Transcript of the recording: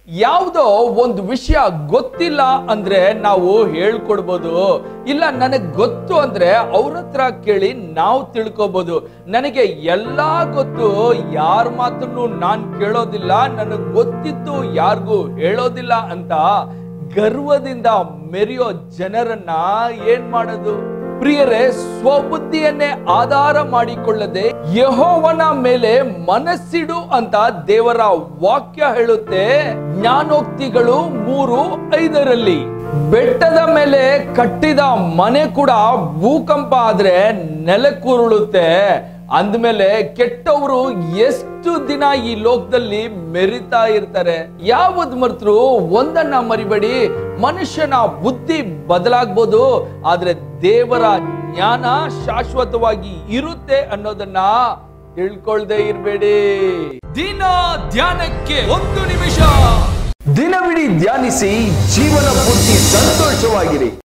ಯಾವುದೋ ಒಂದು ವಿಷಯ ಗೊತ್ತಿಲ್ಲ ಅಂದ್ರೆ ನಾವು ಹೇಳ್ಕೊಡ್ಬೋದು ಇಲ್ಲ ನನಗ್ ಗೊತ್ತು ಅಂದ್ರೆ ಅವ್ರ ಹತ್ರ ಕೇಳಿ ನಾವು ತಿಳ್ಕೊಬೋದು ನನಗೆ ಎಲ್ಲಾ ಗೊತ್ತು ಯಾರ ಮಾತನ್ನು ನಾನ್ ಕೇಳೋದಿಲ್ಲ ನನಗ್ ಗೊತ್ತಿದ್ದು ಯಾರಿಗೂ ಹೇಳೋದಿಲ್ಲ ಅಂತ ಗರ್ವದಿಂದ ಮೆರೆಯೋ ಜನರನ್ನ ಏನ್ ಮಾಡೋದು ಪ್ರಿಯರೇ ಸ್ವಬುದ್ಧಿಯನ್ನೇ ಆಧಾರ ಮಾಡಿಕೊಳ್ಳದೆ ಯಹೋವನ ಮೇಲೆ ಮನಸ್ಸಿಡು ಅಂತ ದೇವರ ವಾಕ್ಯ ಹೇಳುತ್ತೆ ಜ್ಞಾನೋಕ್ತಿಗಳು ಮೂರು ಐದರಲ್ಲಿ ಬೆಟ್ಟದ ಮೇಲೆ ಕಟ್ಟಿದ ಮನೆ ಕೂಡ ಭೂಕಂಪ ಆದ್ರೆ ನೆಲಕ್ಕುರುಳುತ್ತೆ ಅಂದ್ಮೇಲೆ ಕೆಟ್ಟವರು ಎಷ್ಟು ದಿನ ಈ ಲೋಕದಲ್ಲಿ ಮೆರಿತಾ ಇರ್ತಾರೆ ಯಾವದ್ ಮರ್ತರು ಒಂದನ್ನ ಮರಿಬೇಡಿ ಮನುಷ್ಯನ ಬುದ್ಧಿ ಬದಲಾಗ್ಬೋದು ಆದ್ರೆ ದೇವರ ಜ್ಞಾನ ಶಾಶ್ವತವಾಗಿ ಇರುತ್ತೆ ಅನ್ನೋದನ್ನ ತಿಳ್ಕೊಳ್ದೆ ಇರ್ಬೇಡಿ ದಿನ ಧ್ಯಾನಕ್ಕೆ ಒಂದು ನಿಮಿಷ ದಿನವಿಡೀ ಧ್ಯಾನಿಸಿ ಜೀವನ ಪೂರ್ತಿ ಸಂತೋಷವಾಗಿರಿ